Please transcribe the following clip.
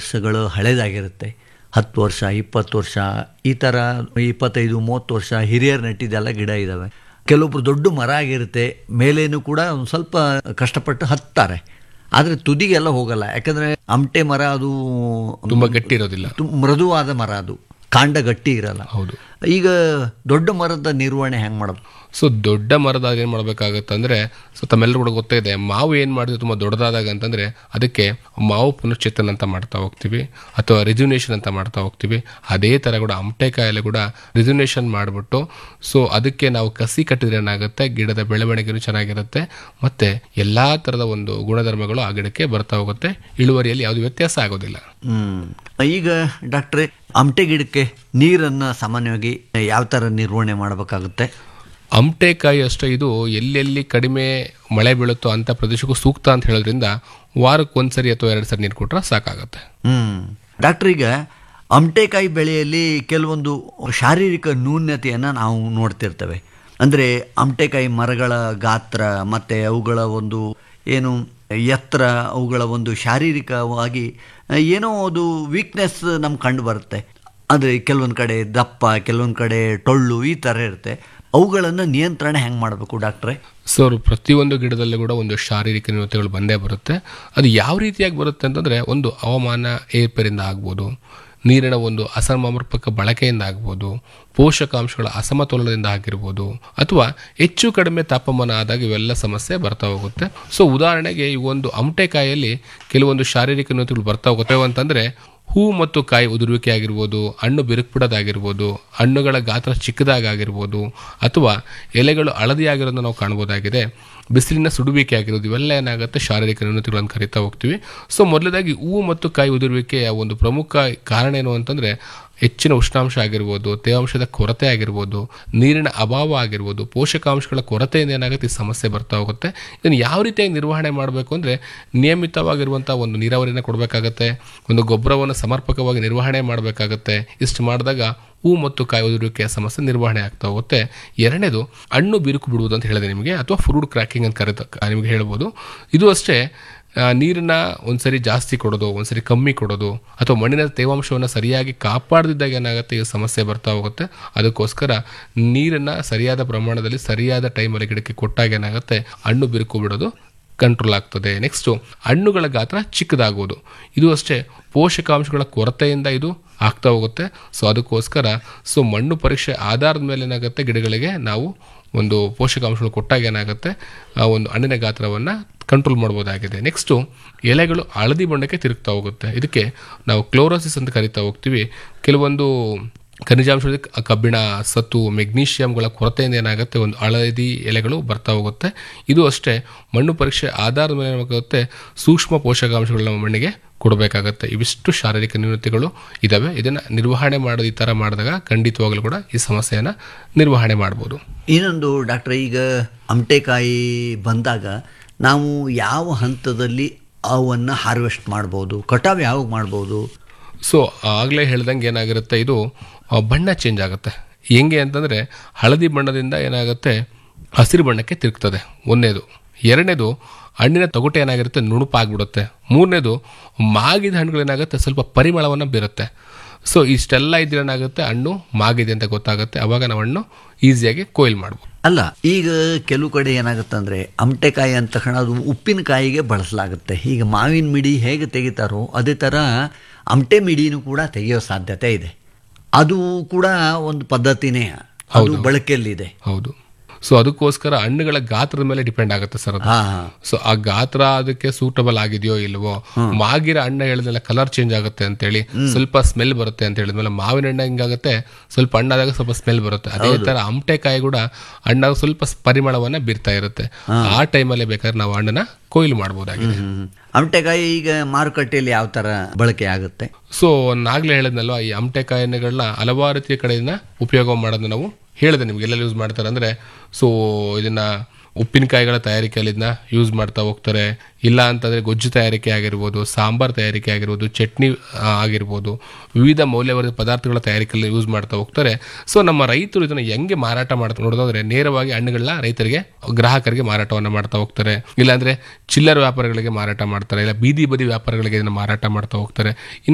ವರ್ಷಗಳು ಹಳೇದಾಗಿರುತ್ತೆ ಹತ್ತು ವರ್ಷ ಇಪ್ಪತ್ತು ವರ್ಷ ಈ ಥರ ಇಪ್ಪತ್ತೈದು ಮೂವತ್ತು ವರ್ಷ ಹಿರಿಯರು ನೆಟ್ಟಿದ್ದೆಲ್ಲ ಗಿಡ ಇದ್ದಾವೆ ಕೆಲವೊಬ್ರು ದೊಡ್ಡ ಮರ ಆಗಿರುತ್ತೆ ಮೇಲೇನು ಕೂಡ ಒಂದು ಸ್ವಲ್ಪ ಕಷ್ಟಪಟ್ಟು ಹತ್ತಾರೆ ಆದರೆ ತುದಿಗೆಲ್ಲ ಹೋಗಲ್ಲ ಯಾಕಂದರೆ ಅಮಟೆ ಮರ ಅದು ತುಂಬಾ ಗಟ್ಟಿ ಇರೋದಿಲ್ಲ ತು- ಮೃದುವಾದ ಮರ ಅದು ಕಾಂಡ ಗಟ್ಟಿ ಇರಲ್ಲ ಹೌದು ಈಗ ದೊಡ್ಡ ಮರದ ನಿರ್ವಹಣೆ ಹೆಂಗೆ ಮಾಡೋದು ಸೊ ದೊಡ್ಡ ಮರದಾಗ ಏನು ಮಾಡಬೇಕಾಗತ್ತೆ ಅಂದರೆ ಸೊ ತಮ್ಮೆಲ್ಲರೂ ಕೂಡ ಗೊತ್ತೇ ಇದೆ ಮಾವು ಏನು ಮಾಡಿದ್ರೆ ತುಂಬ ದೊಡ್ಡದಾದಾಗ ಅಂತಂದರೆ ಅದಕ್ಕೆ ಮಾವು ಪುನಶ್ಚೇತನ ಅಂತ ಮಾಡ್ತಾ ಹೋಗ್ತೀವಿ ಅಥವಾ ರಿಜುನೇಷನ್ ಅಂತ ಮಾಡ್ತಾ ಹೋಗ್ತೀವಿ ಅದೇ ಥರ ಕೂಡ ಅಮಟೆಕಾಯಲ್ಲಿ ಕೂಡ ರಿಜುನೇಷನ್ ಮಾಡಿಬಿಟ್ಟು ಸೊ ಅದಕ್ಕೆ ನಾವು ಕಸಿ ಕಟ್ಟಿದ್ರೆ ಏನಾಗುತ್ತೆ ಗಿಡದ ಬೆಳವಣಿಗೆನೂ ಚೆನ್ನಾಗಿರುತ್ತೆ ಮತ್ತು ಎಲ್ಲ ಥರದ ಒಂದು ಗುಣಧರ್ಮಗಳು ಆ ಗಿಡಕ್ಕೆ ಬರ್ತಾ ಹೋಗುತ್ತೆ ಇಳುವರಿಯಲ್ಲಿ ಯಾವುದೇ ವ್ಯತ್ಯಾಸ ಆಗೋದಿಲ್ಲ ಹ್ಮ್. ಈಗ ಡಾಕ್ಟ್ರೆ ಅಮಟೆ ಗಿಡಕ್ಕೆ ನೀರನ್ನು ಸಾಮಾನ್ಯವಾಗಿ ಯಾವ ಥರ ನಿರ್ವಹಣೆ ಮಾಡಬೇಕಾಗುತ್ತೆ ಅಮಟೆಕಾಯಿ ಅಷ್ಟೇ ಇದು ಎಲ್ಲೆಲ್ಲಿ ಕಡಿಮೆ ಮಳೆ ಬೀಳುತ್ತೋ ಅಂಥ ಪ್ರದೇಶಕ್ಕೂ ಸೂಕ್ತ ಅಂತ ಹೇಳೋದ್ರಿಂದ ವಾರಕ್ಕೆ ಒಂದ್ಸರಿ ಅಥವಾ ಎರಡು ಸರಿ ನೀರು ಕೊಟ್ಟರೆ ಸಾಕಾಗುತ್ತೆ ಹ್ಮ್ ಡಾಕ್ಟ್ರ್ ಈಗ ಅಮಟೆಕಾಯಿ ಬೆಳೆಯಲ್ಲಿ ಕೆಲವೊಂದು ಶಾರೀರಿಕ ನ್ಯೂನ್ಯತೆಯನ್ನು ನಾವು ನೋಡ್ತಿರ್ತೇವೆ ಅಂದರೆ ಅಮಟೆಕಾಯಿ ಮರಗಳ ಗಾತ್ರ ಮತ್ತು ಅವುಗಳ ಒಂದು ಏನು ಎತ್ತರ ಅವುಗಳ ಒಂದು ಶಾರೀರಿಕವಾಗಿ ಏನೋ ಅದು ವೀಕ್ನೆಸ್ ನಮ್ಗೆ ಕಂಡು ಬರುತ್ತೆ ಅಂದರೆ ಕೆಲವೊಂದು ಕಡೆ ದಪ್ಪ ಕೆಲವೊಂದು ಕಡೆ ಟೊಳ್ಳು ಈ ಥರ ಇರುತ್ತೆ ಅವುಗಳನ್ನು ನಿಯಂತ್ರಣ ಹೆಂಗೆ ಮಾಡಬೇಕು ಡಾಕ್ಟ್ರೆ ಸೊ ಅವ್ರು ಪ್ರತಿಯೊಂದು ಗಿಡದಲ್ಲೂ ಕೂಡ ಒಂದು ಶಾರೀರಿಕ ನ್ಯೂನತೆಗಳು ಬಂದೇ ಬರುತ್ತೆ ಅದು ಯಾವ ರೀತಿಯಾಗಿ ಬರುತ್ತೆ ಅಂತಂದರೆ ಒಂದು ಹವಾಮಾನ ಏರ್ಪೇರಿಂದ ಆಗ್ಬೋದು ನೀರಿನ ಒಂದು ಅಸಮರ್ಪಕ ಬಳಕೆಯಿಂದ ಆಗ್ಬೋದು ಪೋಷಕಾಂಶಗಳ ಅಸಮತೋಲನದಿಂದ ಆಗಿರ್ಬೋದು ಅಥವಾ ಹೆಚ್ಚು ಕಡಿಮೆ ತಾಪಮಾನ ಆದಾಗ ಇವೆಲ್ಲ ಸಮಸ್ಯೆ ಬರ್ತಾ ಹೋಗುತ್ತೆ ಸೊ ಉದಾಹರಣೆಗೆ ಈ ಒಂದು ಅಮಟೆಕಾಯಲ್ಲಿ ಕೆಲವೊಂದು ಶಾರೀರಿಕ ನ್ಯೂನತೆಗಳು ಬರ್ತಾ ಹೋಗುತ್ತೆ ಅಂತಂದರೆ ಹೂ ಮತ್ತು ಕಾಯಿ ಉದುರುವಿಕೆ ಆಗಿರ್ಬೋದು ಹಣ್ಣು ಬಿರುಕುಬಿಡೋದಾಗಿರ್ಬೋದು ಹಣ್ಣುಗಳ ಗಾತ್ರ ಚಿಕ್ಕದಾಗಿರ್ಬೋದು ಅಥವಾ ಎಲೆಗಳು ಹಳದಿಯಾಗಿರೋದನ್ನ ನಾವು ಕಾಣ್ಬೋದಾಗಿದೆ ಬಿಸಿಲಿನ ಸುಡುವಿಕೆ ಆಗಿರೋದು ಇವೆಲ್ಲ ಏನಾಗುತ್ತೆ ಶಾರೀರಿಕ ನ್ಯೂನತೆಗಳನ್ನು ಕರಿತಾ ಹೋಗ್ತೀವಿ ಸೊ ಮೊದಲದಾಗಿ ಹೂವು ಮತ್ತು ಕಾಯಿ ಉದುರುವಿಕೆಯ ಒಂದು ಪ್ರಮುಖ ಕಾರಣ ಏನು ಅಂತಂದರೆ ಹೆಚ್ಚಿನ ಉಷ್ಣಾಂಶ ಆಗಿರ್ಬೋದು ತೇವಾಂಶದ ಕೊರತೆ ಆಗಿರ್ಬೋದು ನೀರಿನ ಅಭಾವ ಆಗಿರ್ಬೋದು ಪೋಷಕಾಂಶಗಳ ಕೊರತೆಯಿಂದ ಏನಾಗುತ್ತೆ ಈ ಸಮಸ್ಯೆ ಬರ್ತಾ ಹೋಗುತ್ತೆ ಇದನ್ನು ಯಾವ ರೀತಿಯಾಗಿ ನಿರ್ವಹಣೆ ಮಾಡಬೇಕು ಅಂದರೆ ನಿಯಮಿತವಾಗಿರುವಂಥ ಒಂದು ನೀರಾವರಿನ ಕೊಡಬೇಕಾಗತ್ತೆ ಒಂದು ಗೊಬ್ಬರವನ್ನು ಸಮರ್ಪಕವಾಗಿ ನಿರ್ವಹಣೆ ಮಾಡಬೇಕಾಗತ್ತೆ ಇಷ್ಟು ಮಾಡಿದಾಗ ಹೂ ಮತ್ತು ಕಾಯಿ ಉದುರುವಿಕೆಯ ಸಮಸ್ಯೆ ನಿರ್ವಹಣೆ ಆಗ್ತಾ ಹೋಗುತ್ತೆ ಎರಡನೇದು ಹಣ್ಣು ಬಿರುಕು ಬಿಡುವುದು ಅಂತ ಹೇಳಿದೆ ನಿಮಗೆ ಅಥವಾ ಫ್ರೂಟ್ ಕ್ರ್ಯಾಕಿಂಗ್ ಅಂತ ಕರೆತ ನಿಮಗೆ ಹೇಳ್ಬೋದು ಇದು ಅಷ್ಟೇ ಆ, ನೀರನ್ನ ಒಂದ್ಸರಿ ಜಾಸ್ತಿ ಕೊಡೋದು ಒಂದ್ಸರಿ ಕಮ್ಮಿ ಕೊಡೋದು ಅಥವಾ ಮಣ್ಣಿನ ತೇವಾಂಶವನ್ನು ಸರಿಯಾಗಿ ಕಾಪಾಡದಿದ್ದಾಗ ಏನಾಗುತ್ತೆ ಈ ಸಮಸ್ಯೆ ಬರ್ತಾ ಹೋಗುತ್ತೆ ಅದಕ್ಕೋಸ್ಕರ ನೀರನ್ನು ಸರಿಯಾದ ಪ್ರಮಾಣದಲ್ಲಿ ಸರಿಯಾದ ಟೈಮಲ್ಲಿ ಗಿಡಕ್ಕೆ ಕೊಟ್ಟಾಗ ಏನಾಗುತ್ತೆ ಹಣ್ಣು ಬಿರುಕು ಬಿಡೋದು ಕಂಟ್ರೋಲ್ ಆಗ್ತದೆ ನೆಕ್ಸ್ಟು ಹಣ್ಣುಗಳ ಗಾತ್ರ ಚಿಕ್ಕದಾಗುವುದು ಇದು ಅಷ್ಟೇ ಪೋಷಕಾಂಶಗಳ ಕೊರತೆಯಿಂದ ಇದು ಆಗ್ತಾ ಹೋಗುತ್ತೆ ಸೊ ಅದಕ್ಕೋಸ್ಕರ ಸೊ ಮಣ್ಣು ಪರೀಕ್ಷೆ ಆಧಾರದ ಮೇಲೆ ಏನಾಗುತ್ತೆ ಗಿಡಗಳಿಗೆ ನಾವು ಒಂದು ಪೋಷಕಾಂಶಗಳು ಕೊಟ್ಟಾಗ ಏನಾಗುತ್ತೆ ಆ ಒಂದು ಹಣ್ಣಿನ ಗಾತ್ರವನ್ನು ಕಂಟ್ರೋಲ್ ಮಾಡ್ಬೋದಾಗಿದೆ ನೆಕ್ಸ್ಟು ಎಲೆಗಳು ಹಳದಿ ಬಣ್ಣಕ್ಕೆ ತಿರುಗ್ತಾ ಹೋಗುತ್ತೆ ಇದಕ್ಕೆ ನಾವು ಕ್ಲೋರೋಸಿಸ್ ಅಂತ ಕರಿತಾ ಹೋಗ್ತೀವಿ ಕೆಲವೊಂದು ಖನಿಜಾಂಶದ ಕಬ್ಬಿಣ ಸತ್ತು ಮೆಗ್ನೀಷಿಯಂಗಳ ಕೊರತೆಯಿಂದ ಏನಾಗುತ್ತೆ ಒಂದು ಹಳದಿ ಎಲೆಗಳು ಬರ್ತಾ ಹೋಗುತ್ತೆ ಇದು ಅಷ್ಟೇ ಮಣ್ಣು ಪರೀಕ್ಷೆ ಆಧಾರದ ಮೇಲೆ ಏನಾಗುತ್ತೆ ಸೂಕ್ಷ್ಮ ಪೋಷಕಾಂಶಗಳನ್ನ ಮಣ್ಣಿಗೆ ಕೊಡಬೇಕಾಗತ್ತೆ ಇವಿಷ್ಟು ಶಾರೀರಿಕ ನ್ಯೂನತೆಗಳು ಇದ್ದಾವೆ ಇದನ್ನು ನಿರ್ವಹಣೆ ಮಾಡೋದು ಈ ಥರ ಮಾಡಿದಾಗ ಖಂಡಿತವಾಗಲೂ ಕೂಡ ಈ ಸಮಸ್ಯೆಯನ್ನು ನಿರ್ವಹಣೆ ಮಾಡ್ಬೋದು ಇನ್ನೊಂದು ಡಾಕ್ಟ್ರೆ ಈಗ ಅಮಟೆಕಾಯಿ ಬಂದಾಗ ನಾವು ಯಾವ ಹಂತದಲ್ಲಿ ಅವನ್ನು ಹಾರ್ವೆಸ್ಟ್ ಮಾಡ್ಬೋದು ಕಟಾವು ಯಾವಾಗ ಮಾಡ್ಬೋದು ಸೊ ಆಗಲೇ ಹೇಳ್ದಂಗೆ ಏನಾಗಿರುತ್ತೆ ಇದು ಆ, ಬಣ್ಣ ಚೇಂಜ್ ಆಗುತ್ತೆ ಹೆಂಗೆ ಅಂತಂದರೆ ಹಳದಿ ಬಣ್ಣದಿಂದ ಏನಾಗುತ್ತೆ ಹಸಿರು ಬಣ್ಣಕ್ಕೆ ತಿರುಗ್ತದೆ ಒಂದನೇದು ಎರಡನೇದು ಹಣ್ಣಿನ ತೊಗಟೆ ಏನಾಗಿರುತ್ತೆ ನುಣುಪಾಗ್ಬಿಡುತ್ತೆ ಮೂರನೇದು ಮಾಗಿದ ಹಣ್ಣುಗಳೇನಾಗುತ್ತೆ ಸ್ವಲ್ಪ ಪರಿಮಳವನ್ನು ಬೀರುತ್ತೆ ಸೊ ಇಷ್ಟೆಲ್ಲ ಇದ್ರೆ ಏನಾಗುತ್ತೆ ಹಣ್ಣು ಮಾಗಿದೆ ಅಂತ ಗೊತ್ತಾಗುತ್ತೆ ಅವಾಗ ನಾವು ಹಣ್ಣು ಈಸಿಯಾಗಿ ಕೊಯ್ಲು ಮಾಡ್ಬೋದು ಅಲ್ಲ ಈಗ ಕೆಲವು ಕಡೆ ಏನಾಗುತ್ತೆ ಅಂದರೆ ಅಮಟೆಕಾಯಿ ಅಂದ ತಕ್ಷಣ ಅದು ಉಪ್ಪಿನಕಾಯಿಗೆ ಬಳಸಲಾಗುತ್ತೆ ಈಗ ಮಾವಿನ ಮಿಡಿ ಹೇಗೆ ತೆಗಿತಾರೋ ಅದೇ ಥರ ಅಮಟೆ ಮಿಡಿನೂ ಕೂಡ ತೆಗೆಯೋ ಸಾಧ್ಯತೆ ಇದೆ ಅದು ಕೂಡ ಒಂದು ಪದ್ಧತಿನೇ ಅದು ಬಳಕೆಯಲ್ಲಿದೆ ಹೌದು ಸೊ ಅದಕ್ಕೋಸ್ಕರ ಹಣ್ಣುಗಳ ಗಾತ್ರದ ಮೇಲೆ ಡಿಪೆಂಡ್ ಆಗುತ್ತೆ ಸರ್ ಅದು ಹಾಂ ಹಾಂ ಸೊ ಆ ಗಾತ್ರ ಅದಕ್ಕೆ ಸೂಟಬಲ್ ಆಗಿದೆಯೋ ಇಲ್ವೋ ಮಾಗಿರ ಹಣ್ಣು ಹೇಳಿದ್ಮೇಲೆ ಕಲರ್ ಚೇಂಜ್ ಆಗುತ್ತೆ ಅಂತೇಳಿ ಸ್ವಲ್ಪ ಸ್ಮೆಲ್ ಬರುತ್ತೆ ಅಂತ ಹೇಳಿದ್ಮೇಲೆ ಮಾವಿನ ಹಣ್ಣು ಹಿಂಗಾಗುತ್ತೆ ಸ್ವಲ್ಪ ಹಣ್ಣಾದಾಗ ಸ್ವಲ್ಪ ಸ್ಮೆಲ್ ಬರುತ್ತೆ ಅದೇ ತರ ಅಮಟೆಕಾಯಿ ಕೂಡ ಹಣ್ಣಾಗ ಸ್ವಲ್ಪ ಸ್- ಪರಿಮಳವನ್ನ ಬೀರ್ತಾ ಇರುತ್ತೆ ಆ ಟೈಮಲ್ಲಿ ಬೇಕಾದ್ರೆ ನಾವು ಹಣ್ಣನ್ನ ಕೊಯ್ಲು ಮಾಡ್ಬೋದಾಗಿದೆ ಅಮಟೆಕಾಯಿ ಈಗ ಮಾರುಕಟ್ಟೆಯಲ್ಲಿ ಯಾವ ಥರ ಬಳಕೆ ಆಗುತ್ತೆ ಸೊ ನಾಗ್ಲೇ ಹೇಳಿದ್ನಲ್ವಾ ಈ ಅಮಟೆಕಾಯಿ ಹಣ್ಣುಗಳನ್ನ ಹಲವಾರು ರೀತಿಯ ಕಡೆಯಿಂದ ಉಪಯೋಗ ಮಾಡೋದನ್ನ ನಾವು ಹೇಳಿದೆ ನಿಮ್ಗೆ ಎಲ್ಲೆಲ್ಲಿ ಯೂಸ್ ಮಾಡ್ತಾರೆ ಅಂದ್ರೆ ಸೊ ಇದನ್ನ ಉಪ್ಪಿನಕಾಯಿಗಳ ತಯಾರಿಕೆಯಲ್ಲಿ ಇದನ್ನ ಯೂಸ್ ಮಾಡ್ತಾ ಹೋಗ್ತಾರೆ ಇಲ್ಲ ಅಂತಂದ್ರೆ ಗೊಜ್ಜು ತಯಾರಿಕೆ ಆಗಿರ್ಬೋದು ಸಾಂಬಾರ್ ತಯಾರಿಕೆ ಆಗಿರ್ಬೋದು ಚಟ್ನಿ ಆ, ಆಗಿರ್ಬೋದು ವಿವಿಧ ಮೌಲ್ಯವರ್ಧಿತ ಪದಾರ್ಥಗಳ ತಯಾರಿಕೆಯಲ್ಲಿ ಯೂಸ್ ಮಾಡ್ತಾ ಹೋಗ್ತಾರೆ ಸೊ ನಮ್ಮ ರೈತರು ಇದನ್ನ ಹೆಂಗೆ ಮಾರಾಟ ಮಾಡ್ತಾ ನೋಡೋದಾದ್ರೆ ನೇರವಾಗಿ ಹಣ್ಣುಗಳನ್ನ ರೈತರಿಗೆ ಗ್ರಾಹಕರಿಗೆ ಮಾರಾಟವನ್ನ ಮಾಡ್ತಾ ಹೋಗ್ತಾರೆ ಇಲ್ಲಾಂದ್ರೆ ಚಿಲ್ಲರ್ ವ್ಯಾಪಾರಗಳಿಗೆ ಮಾರಾಟ ಮಾಡ್ತಾರೆ ಇಲ್ಲ ಬೀದಿ ಬದಿ ವ್ಯಾಪಾರಗಳಿಗೆ ಇದನ್ನ ಮಾರಾಟ ಮಾಡ್ತಾ ಹೋಗ್ತಾರೆ ಇನ್ನು